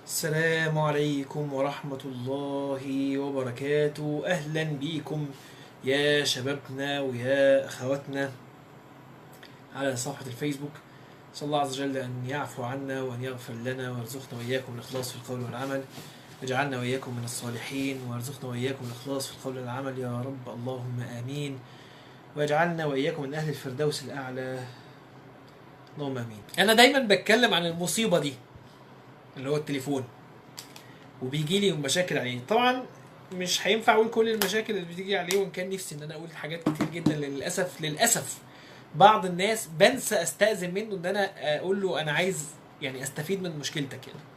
السلام عليكم ورحمة الله وبركاته أهلا بيكم يا شبابنا ويا أخواتنا على صفحة الفيسبوك نسأل الله عز وجل أن يعفو عنا وأن يغفر لنا ويرزقنا وإياكم الإخلاص في القول والعمل واجعلنا وإياكم من الصالحين وارزقنا وإياكم الإخلاص في القول والعمل يا رب اللهم آمين واجعلنا وإياكم من أهل الفردوس الأعلى اللهم آمين أنا دايما بتكلم عن المصيبة دي اللي هو التليفون وبيجي لي مشاكل عليه طبعا مش هينفع اقول كل المشاكل اللي بتيجي عليه وان كان نفسي ان انا اقول حاجات كتير جدا للاسف للاسف بعض الناس بنسى استاذن منه ان انا اقول له انا عايز يعني استفيد من مشكلتك يعني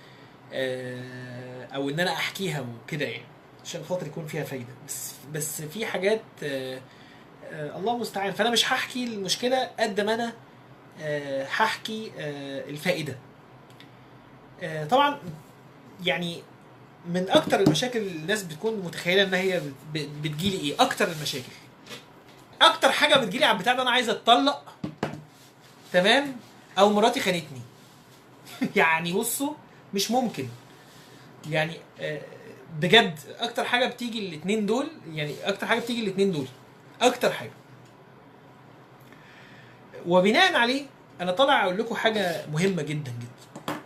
آه، او ان انا احكيها وكده يعني عشان خاطر يكون فيها فايده بس بس في حاجات آه، آه، الله المستعان فانا مش هحكي المشكله قد ما انا آه، هحكي آه، الفائده آه، طبعا يعني من اكتر المشاكل اللي الناس بتكون متخيله ان هي بت- بتجيلي ايه اكتر المشاكل اكتر حاجه بتجيلي على البتاع ده انا عايز اتطلق تمام او مراتي خانتني يعني بصوا مش ممكن يعني آه، بجد اكتر حاجه بتيجي الاثنين دول يعني اكتر حاجه بتيجي الاثنين دول اكتر حاجه وبناء عليه انا طالع اقول لكم حاجه مهمه جدا جدا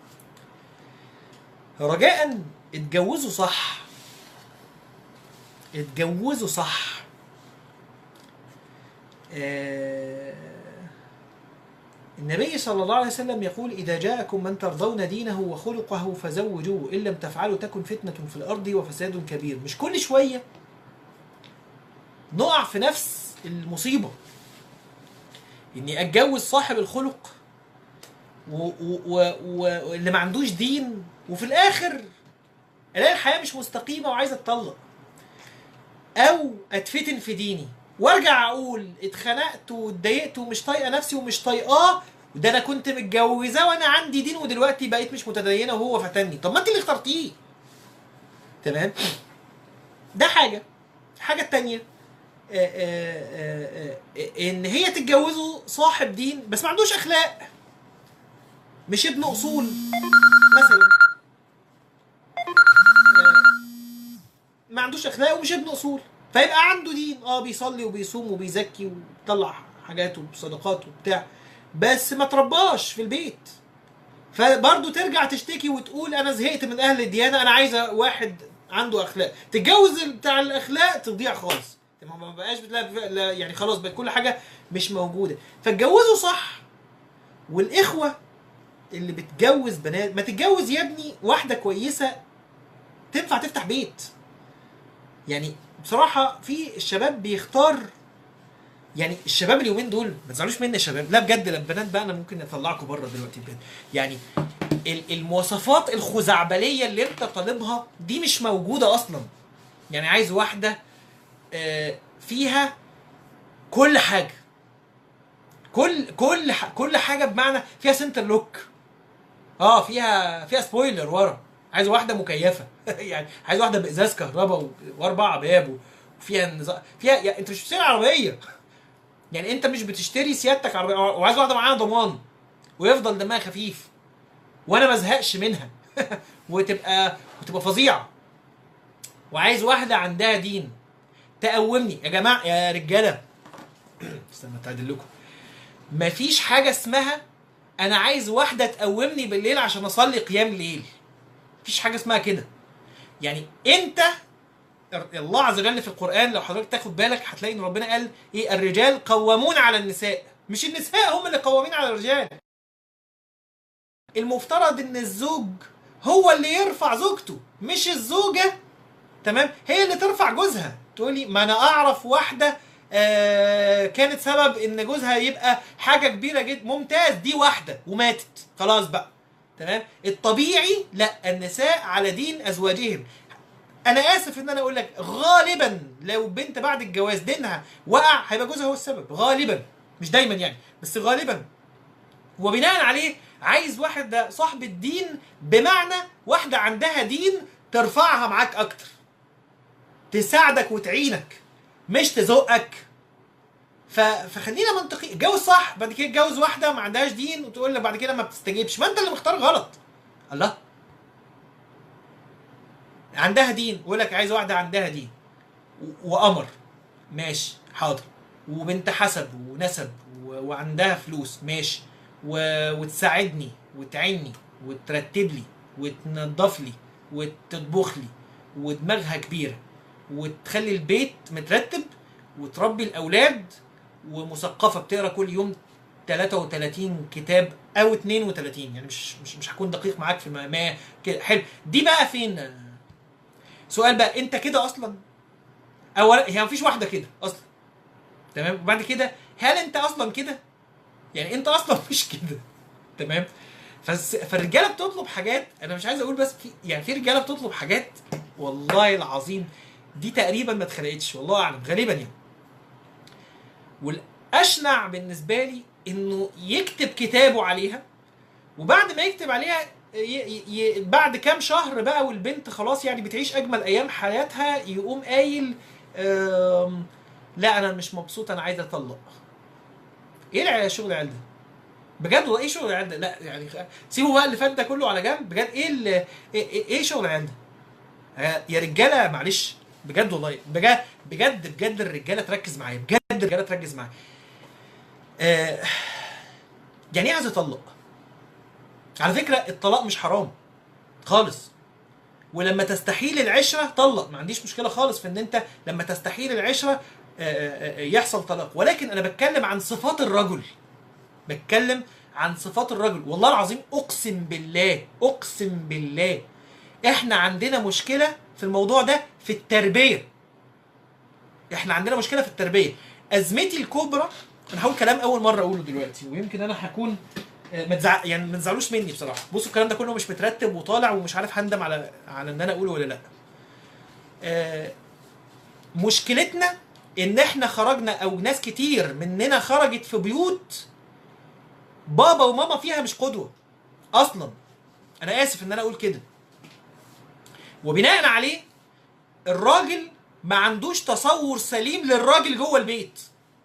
رجاء اتجوزوا صح اتجوزوا صح آه، النبي صلى الله عليه وسلم يقول إذا جاءكم من ترضون دينه وخلقه فزوجوه إن لم تفعلوا تكن فتنة في الأرض وفساد كبير مش كل شوية نقع في نفس المصيبة إني أتجوز صاحب الخلق و- و- و- و- واللي ما عندوش دين وفي الاخر الاقي الحياه مش مستقيمه وعايز اتطلق او اتفتن في ديني وارجع اقول اتخنقت واتضايقت ومش طايقه نفسي ومش طايقاه وده انا كنت متجوزاه وانا عندي دين ودلوقتي بقيت مش متدينه وهو فتني طب ما انت اللي اخترتيه تمام ده حاجه الحاجه التانيه آه، آه، آه، آه، ان هي تتجوزه صاحب دين بس ما عندوش اخلاق مش ابن اصول مثلا آه، ما عندوش اخلاق ومش ابن اصول فيبقى عنده دين اه بيصلي وبيصوم وبيزكي وبيطلع حاجاته وصدقات وبتاع بس ما ترباش في البيت فبرضه ترجع تشتكي وتقول انا زهقت من اهل الديانه انا عايزه واحد عنده اخلاق تتجوز بتاع الاخلاق تضيع خالص ما ما بقاش بتلاقي لا- يعني خلاص بقت كل حاجه مش موجوده فاتجوزوا صح والاخوه اللي بتجوز بنات ما تتجوز يا ابني واحده كويسه تنفع تفتح بيت يعني بصراحه في الشباب بيختار يعني الشباب اليومين دول ما تزعلوش مني يا شباب لا بجد لا البنات بقى انا ممكن اطلعكم بره دلوقتي بجد يعني ال- المواصفات الخزعبليه اللي انت طالبها دي مش موجوده اصلا يعني عايز واحده آه، فيها كل حاجه كل كل ح- كل حاجه بمعنى فيها سنتر لوك اه فيها فيها سبويلر ورا عايز واحده مكيفه يعني عايز واحده بازاز كهرباء و- واربع باب وفيها نظام فيها يعني انت مش بتشتري عربيه يعني انت مش بتشتري سيادتك عربيه وعايز واحده معاها ضمان ويفضل دمها خفيف وانا ما ازهقش منها وتبقى وتبقى فظيعه وعايز واحده عندها دين تقومني يا جماعه يا رجاله استنى اتعدل لكم مفيش حاجه اسمها انا عايز واحده تقومني بالليل عشان اصلي قيام ليل مفيش حاجه اسمها كده يعني انت الله عز وجل في القران لو حضرتك تاخد بالك هتلاقي ان ربنا قال ايه الرجال قوامون على النساء مش النساء هم اللي قوامين على الرجال المفترض ان الزوج هو اللي يرفع زوجته مش الزوجه تمام هي اللي ترفع جوزها تقولي ما انا اعرف واحده آه كانت سبب ان جوزها يبقى حاجه كبيره جدا ممتاز دي واحده وماتت خلاص بقى تمام الطبيعي لا النساء على دين ازواجهم انا اسف ان انا اقول لك غالبا لو بنت بعد الجواز دينها وقع هيبقى جوزها هو السبب غالبا مش دايما يعني بس غالبا وبناء عليه عايز واحده صاحبة دين بمعنى واحده عندها دين ترفعها معاك اكتر تساعدك وتعينك مش تزقك ف... فخلينا منطقي اتجوز صح بعد كده اتجوز واحده ما عندهاش دين وتقول لك بعد كده ما بتستجيبش ما انت اللي مختار غلط الله عندها دين يقول لك عايز واحده عندها دين و- وقمر ماشي حاضر وبنت حسب ونسب و- وعندها فلوس ماشي و... وتساعدني وتعني وترتب لي وتنظف لي وتطبخ لي ودماغها كبيره وتخلي البيت مترتب وتربي الاولاد ومثقفه بتقرا كل يوم 33 كتاب او 32 يعني مش مش مش هكون دقيق معاك في ما, ما كده حلو دي بقى فين سؤال بقى انت كده اصلا اولا هي مفيش واحده كده اصلا تمام وبعد كده هل انت اصلا كده يعني انت اصلا مش كده تمام فس... فالرجاله بتطلب حاجات انا مش عايز اقول بس في يعني في رجاله بتطلب حاجات والله العظيم دي تقريبا ما اتخلقتش والله اعلم غالبا يعني والاشنع بالنسبه لي انه يكتب كتابه عليها وبعد ما يكتب عليها ي... ي... ي... بعد كام شهر بقى والبنت خلاص يعني بتعيش اجمل ايام حياتها يقوم قايل أم... لا انا مش مبسوط انا عايز اطلق ايه الع- شغل العيال ده بجد والله ايه شغل العيال ده لا يعني خ- سيبوا بقى اللي فات ده كله على جنب بجد ايه ال- ايه, إيه, إيه شغل العيال ده آه، يا رجاله معلش بجد والله بجد بجد بجد الرجاله تركز معايا بجد الرجاله تركز معايا آه، يعني ايه عايز اطلق على فكره الطلاق مش حرام خالص ولما تستحيل العشره طلق ما عنديش مشكله خالص في ان انت لما تستحيل العشره آه، آه، آه، يحصل طلاق ولكن انا بتكلم عن صفات الرجل بتكلم عن صفات الرجل والله العظيم اقسم بالله اقسم بالله احنا عندنا مشكله في الموضوع ده في التربيه احنا عندنا مشكله في التربيه ازمتي الكبرى انا هقول كلام اول مره اقوله دلوقتي ويمكن انا هكون آه، ما تزع... يعني ما تزعلوش مني بصراحه بصوا الكلام ده كله مش مترتب وطالع ومش عارف هندم على على ان انا اقوله ولا لا آه، مشكلتنا ان احنا خرجنا او ناس كتير مننا خرجت في بيوت بابا وماما فيها مش قدوه اصلا انا اسف ان انا اقول كده وبناء عليه الراجل ما عندوش تصور سليم للراجل جوه البيت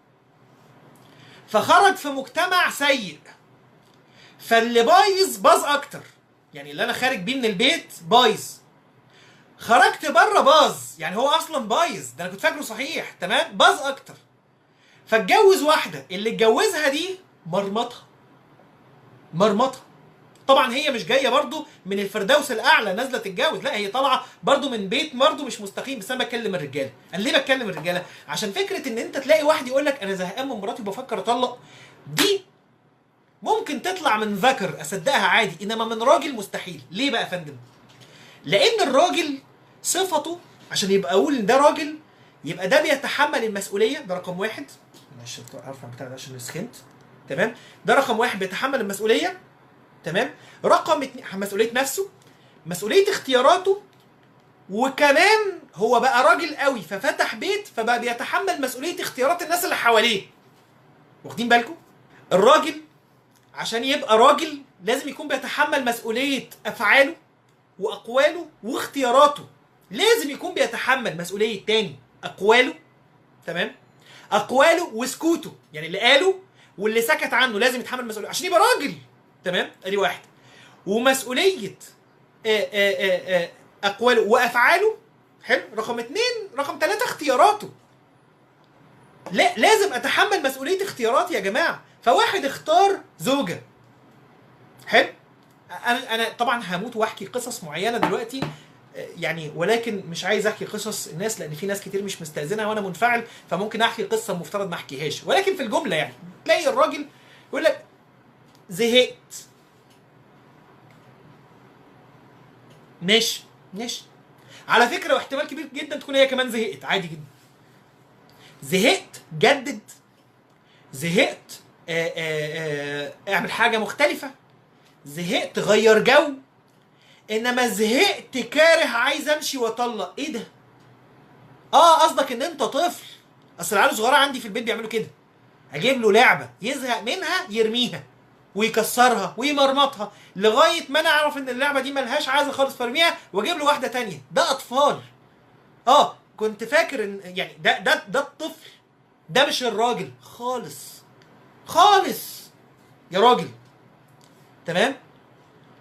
فخرج في مجتمع سيء فاللي بايظ باظ اكتر يعني اللي انا خارج بيه من البيت بايظ خرجت بره باظ يعني هو اصلا بايظ ده انا كنت فاكره صحيح تمام باظ اكتر فاتجوز واحده اللي اتجوزها دي مرمطها مرمطها طبعا هي مش جايه برضو من الفردوس الاعلى نازله تتجوز لا هي طالعه برضو من بيت برضو مش مستقيم بس انا بكلم الرجاله انا ليه بتكلم الرجاله عشان فكره ان انت تلاقي واحد يقول لك انا زهقان من مراتي وبفكر اطلق دي ممكن تطلع من ذكر اصدقها عادي انما من راجل مستحيل ليه بقى يا فندم لان الراجل صفته عشان يبقى اقول ان ده راجل يبقى ده بيتحمل المسؤوليه ده رقم واحد معلش ارفع بتاع ده عشان سخنت تمام ده رقم واحد بيتحمل المسؤوليه تمام رقم اتنين مسؤوليه نفسه مسؤوليه اختياراته وكمان هو بقى راجل قوي ففتح بيت فبقى بيتحمل مسؤوليه اختيارات الناس اللي حواليه واخدين بالكم الراجل عشان يبقى راجل لازم يكون بيتحمل مسؤوليه افعاله واقواله واختياراته لازم يكون بيتحمل مسؤوليه تاني اقواله تمام اقواله وسكوته يعني اللي قاله واللي سكت عنه لازم يتحمل مسؤوليه عشان يبقى راجل تمام ادي واحد ومسؤوليه آه، آه، آه، آه، اقواله وافعاله حلو رقم اتنين رقم ثلاثة اختياراته لا لازم اتحمل مسؤوليه اختياراتي يا جماعه فواحد اختار زوجه حلو انا انا طبعا هموت واحكي قصص معينه دلوقتي آه، يعني ولكن مش عايز احكي قصص الناس لان في ناس كتير مش مستاذنها وانا منفعل فممكن احكي قصه المفترض ما احكيهاش ولكن في الجمله يعني تلاقي الراجل يقول لك زهقت ماشي ماشي على فكره واحتمال كبير جدا تكون هي كمان زهقت عادي جدا زهقت جدد زهقت آه، آه، آه، اعمل حاجه مختلفه زهقت غير جو انما زهقت كاره عايز امشي واطلق ايه ده اه قصدك ان انت طفل اصل العيال الصغيره عندي في البيت بيعملوا كده اجيب له لعبه يزهق منها يرميها ويكسرها ويمرمطها لغايه ما انا اعرف ان اللعبه دي ملهاش عايزه خالص فارميها واجيب له واحده تانية ده اطفال اه كنت فاكر ان يعني ده ده ده الطفل ده مش الراجل خالص خالص يا راجل تمام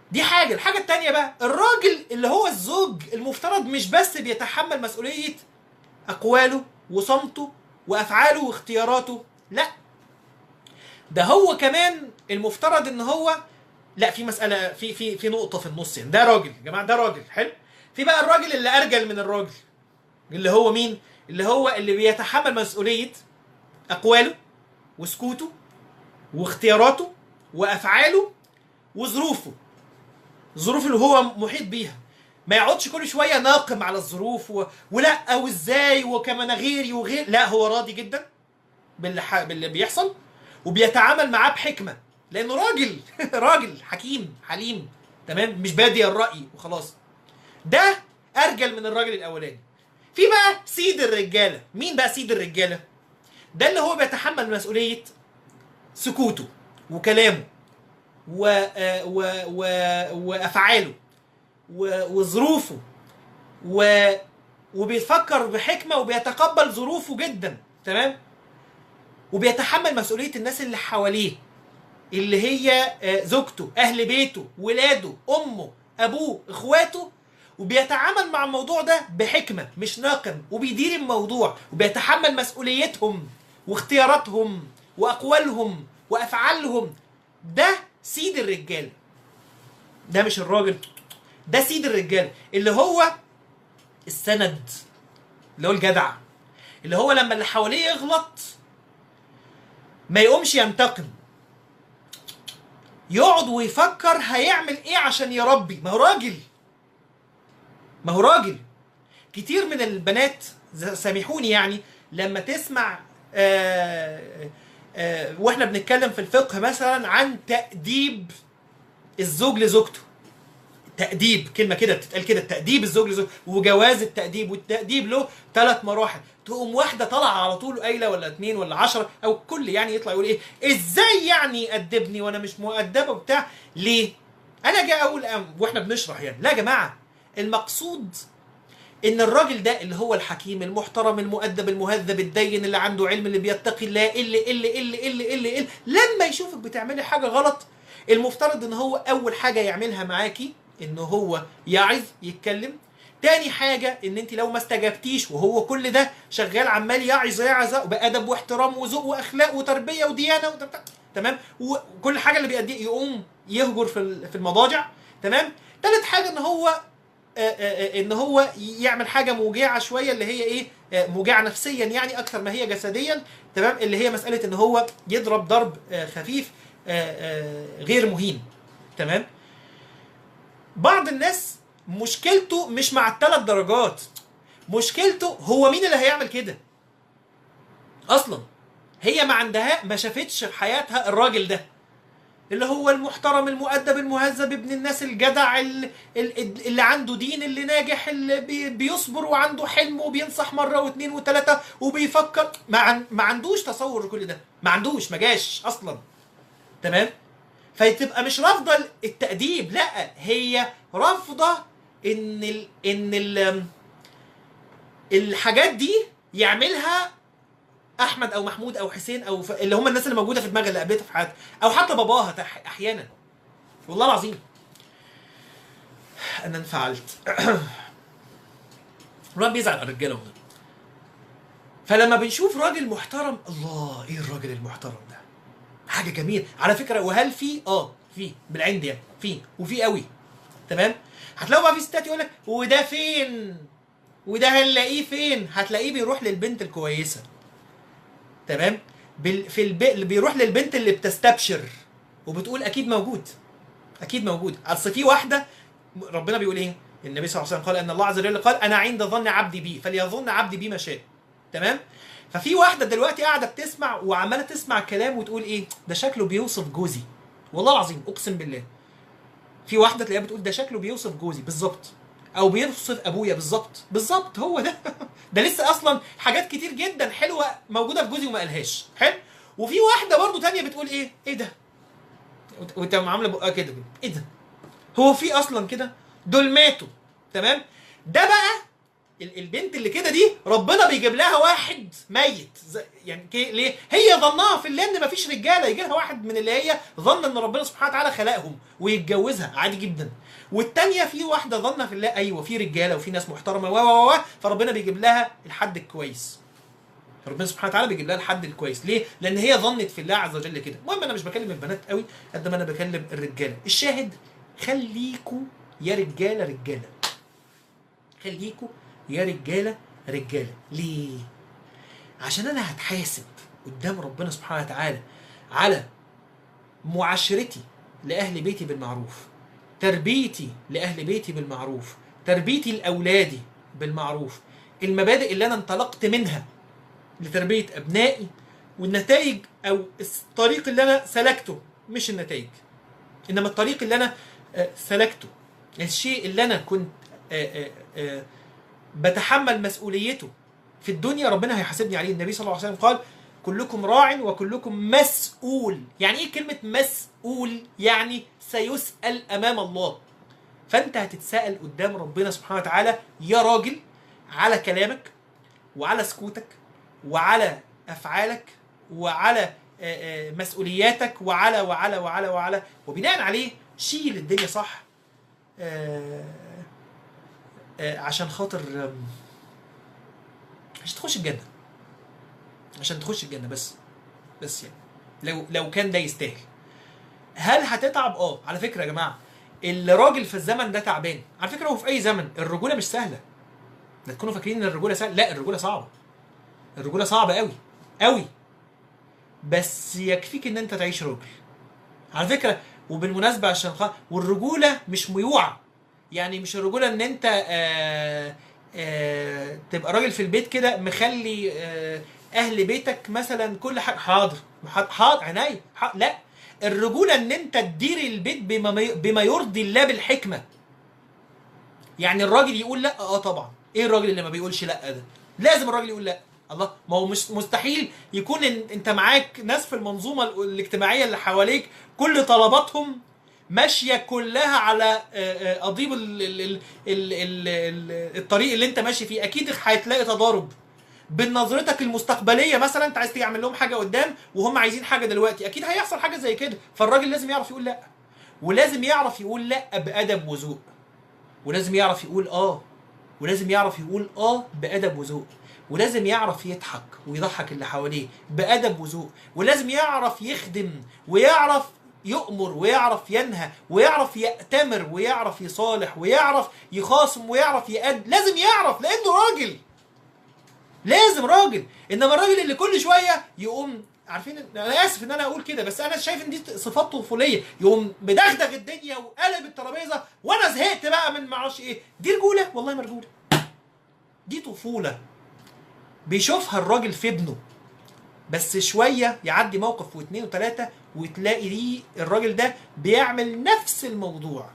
دي حاجه الحاجه التانية بقى الراجل اللي هو الزوج المفترض مش بس بيتحمل مسؤوليه اقواله وصمته وافعاله واختياراته لا ده هو كمان المفترض ان هو لا في مساله في في في نقطه في النص يعني ده راجل يا جماعه ده راجل حلو في بقى الراجل اللي ارجل من الراجل اللي هو مين اللي هو اللي بيتحمل مسؤوليه اقواله وسكوته واختياراته وافعاله وظروفه الظروف اللي هو محيط بيها ما يقعدش كل شويه ناقم على الظروف و... ولا وازاي وكما انا غيري وغير لا هو راضي جدا باللي, ح... باللي بيحصل وبيتعامل معاه بحكمه لانه راجل راجل حكيم حليم تمام مش بادي الراي وخلاص ده ارجل من الراجل الاولاني في بقى سيد الرجاله مين بقى سيد الرجاله ده اللي هو بيتحمل مسؤوليه سكوته وكلامه و... آه، و... و... وافعاله و... وظروفه و... وبيفكر بحكمه وبيتقبل ظروفه جدا تمام وبيتحمل مسؤوليه الناس اللي حواليه اللي هي آه، زوجته اهل بيته ولاده امه ابوه اخواته وبيتعامل مع الموضوع ده بحكمه مش ناقم وبيدير الموضوع وبيتحمل مسؤوليتهم واختياراتهم واقوالهم وافعالهم ده سيد الرجال ده مش الراجل ده سيد الرجال اللي هو السند اللي هو الجدع اللي هو لما اللي حواليه يغلط ما يقومش ينتقم يقعد ويفكر هيعمل ايه عشان يربي ما هو راجل ما هو راجل كتير من البنات ز- سامحوني يعني لما تسمع آه آه واحنا بنتكلم في الفقه مثلا عن تأديب الزوج لزوجته تأديب كلمة كده بتتقال كده تأديب الزوج لزوجته وجواز التأديب والتأديب له ثلاث مراحل تقوم واحدة طالعة على طول قايلة ولا اتنين ولا عشرة أو كل يعني يطلع يقول إيه إزاي يعني يأدبني وأنا مش مؤدبة وبتاع ليه؟ أنا جاي أقول أم وإحنا بنشرح يعني لا يا جماعة المقصود ان الراجل ده اللي هو الحكيم المحترم المؤدب المهذب الدين اللي عنده علم اللي بيتقي الله اللي اللي اللي اللي اللي, اللي لما يشوفك بتعملي حاجه غلط المفترض ان هو اول حاجه يعملها معاكي ان هو يعظ يتكلم تاني حاجة ان انت لو ما استجبتيش وهو كل ده شغال عمال يعظ يعظ بأدب واحترام وذوق واخلاق وتربية وديانة وت- تمام وكل حاجة اللي بيأديه يقوم يهجر في ال- في المضاجع تمام تالت حاجة ان هو آه، آه، آه، ان هو يعمل حاجه موجعه شويه اللي هي ايه آه، موجعه نفسيا يعني اكثر ما هي جسديا تمام اللي هي مساله ان هو يضرب ضرب آه، خفيف آه، آه، غير مهين تمام بعض الناس مشكلته مش مع الثلاث درجات مشكلته هو مين اللي هيعمل كده اصلا هي ما عندها ما شافتش في حياتها الراجل ده اللي هو المحترم المؤدب المهذب ابن الناس الجدع ال- ال- اللي عنده دين اللي ناجح اللي بي- بيصبر وعنده حلم وبينصح مره واثنين وثلاثه وبيفكر ما, عن ما عندوش تصور لكل ده ما عندوش ما جاش اصلا تمام فتبقى مش رافضه التأديب لا هي رافضه ان ال ان ال الحاجات دي يعملها احمد او محمود او حسين او ف... اللي هم الناس اللي موجوده في دماغها اللي قابلتها في حياتها او حتى باباها تح... احيانا والله العظيم انا انفعلت الواحد بيزعل على الرجاله والله فلما بنشوف راجل محترم الله ايه الراجل المحترم ده حاجه جميله على فكره وهل في اه في بالعند يعني في وفي قوي تمام هتلاقوا بقى في ستات يقول لك وده فين وده هنلاقيه فين هتلاقيه بيروح للبنت الكويسه تمام بال... في الب... اللي بيروح للبنت اللي بتستبشر وبتقول اكيد موجود اكيد موجود اصل في واحده ربنا بيقول ايه النبي صلى الله عليه وسلم قال ان الله عز وجل قال انا عند ظن عبدي بي فليظن عبدي بي ما شاء تمام ففي واحده دلوقتي قاعده بتسمع وعماله تسمع كلام وتقول ايه ده شكله بيوصف جوزي والله العظيم اقسم بالله في واحده تلاقيها بتقول ده شكله بيوصف جوزي بالظبط او بيوصف ابويا بالظبط بالظبط هو ده ده لسه اصلا حاجات كتير جدا حلوه موجوده في جوزي وما قالهاش حلو وفي واحده برضو تانية بتقول ايه ايه ده وت- وانت عامله بقها كده ايه ده هو في اصلا كده دول ماتوا تمام ده بقى ال- البنت اللي كده دي ربنا بيجيب لها واحد ميت زي- يعني كي- ليه هي ظنها في الله ان مفيش رجاله يجي لها واحد من اللي هي ظن ان ربنا سبحانه وتعالى خلقهم ويتجوزها عادي جدا والتانية في واحده ظنها في الله ايوه في رجاله وفي ناس محترمه و و و فربنا بيجيب لها الحد الكويس ربنا سبحانه وتعالى بيجيب لها الحد الكويس ليه لان هي ظنت في الله عز وجل كده المهم انا مش بكلم البنات قوي قد ما انا بكلم الرجاله الشاهد خليكوا يا رجاله رجاله خليكوا يا رجاله رجاله ليه عشان انا هتحاسب قدام ربنا سبحانه وتعالى على معاشرتي لاهل بيتي بالمعروف تربيتي لاهل بيتي بالمعروف تربيتي لاولادي بالمعروف المبادئ اللي انا انطلقت منها لتربيه ابنائي والنتائج او الطريق اللي انا سلكته مش النتائج انما الطريق اللي انا آه، سلكته الشيء اللي انا كنت آه، آه، آه، بتحمل مسؤوليته في الدنيا ربنا هيحاسبني عليه النبي صلى الله عليه وسلم قال كلكم راع وكلكم مسؤول يعني ايه كلمة مسؤول يعني سيسأل امام الله فانت هتتسأل قدام ربنا سبحانه وتعالى يا راجل على كلامك وعلى سكوتك وعلى افعالك وعلى آه، آه، مسؤولياتك وعلى وعلى وعلى وعلى وبناء عليه شيل الدنيا صح آه، آه، عشان خاطر آم، عشان تخش الجنة عشان تخش الجنة بس بس يعني لو لو كان ده يستاهل هل هتتعب اه على فكرة يا جماعة الراجل في الزمن ده تعبان على فكرة هو في أي زمن الرجولة مش سهلة لا تكونوا فاكرين ان الرجولة سهلة لا الرجولة صعبة الرجولة صعبة قوي قوي بس يكفيك ان انت تعيش راجل على فكرة وبالمناسبة عشان خ... والرجولة مش ميوعة يعني مش الرجولة ان انت آه آه تبقى راجل في البيت كده مخلي آه اهل بيتك مثلا كل حاجة حاضر حاضر, حاضر عينيا حاضر. لا الرجولة ان انت تدير البيت بما, بما يرضي الله بالحكمة يعني الراجل يقول لا اه طبعا ايه الراجل اللي ما بيقولش لا ده لازم الراجل يقول لا الله ما هو مش مستحيل يكون إن انت معاك ناس في المنظومه ال- الاجتماعيه اللي حواليك كل طلباتهم ماشيه كلها على آه، آه، قضيب ال- ال- ال- ال- ال- ال- الطريق اللي انت ماشي فيه اكيد هتلاقي تضارب بين نظرتك المستقبليه مثلا انت عايز تعمل لهم حاجه قدام وهم عايزين حاجه دلوقتي اكيد هيحصل حاجه زي كده فالراجل لازم يعرف يقول لا ولازم يعرف يقول لا بادب وذوق ولازم يعرف يقول اه ولازم يعرف يقول اه بادب وذوق ولازم يعرف يضحك ويضحك اللي حواليه بادب وذوق ولازم يعرف يخدم ويعرف يؤمر ويعرف ينهى ويعرف يأتمر ويعرف يصالح ويعرف يخاصم ويعرف يأد لازم يعرف لانه راجل لازم راجل انما الراجل اللي كل شويه يقوم عارفين انا اسف ان انا اقول كده بس انا شايف ان دي صفات طفوليه يقوم بدغدغ الدنيا وقلب الترابيزه وانا زهقت بقى من معرفش ايه دي رجوله والله ما رجوله دي طفوله بيشوفها الراجل في ابنه بس شويه يعدي موقف واثنين وثلاثه وتلاقي ليه الراجل ده بيعمل نفس الموضوع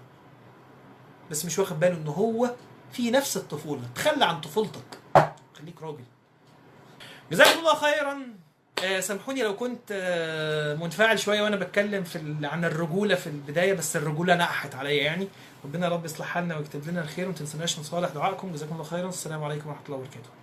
بس مش واخد باله ان هو في نفس الطفوله تخلى عن طفولتك خليك راجل جزاكم الله خيرا آه، سامحوني لو كنت آه، منفعل شويه وانا بتكلم في ال- عن الرجوله في البدايه بس الرجوله نقحت عليا يعني ربنا يا رب يصلح حالنا ويكتب لنا الخير وما تنسوناش من صالح دعائكم جزاكم الله خيرا السلام عليكم ورحمه الله وبركاته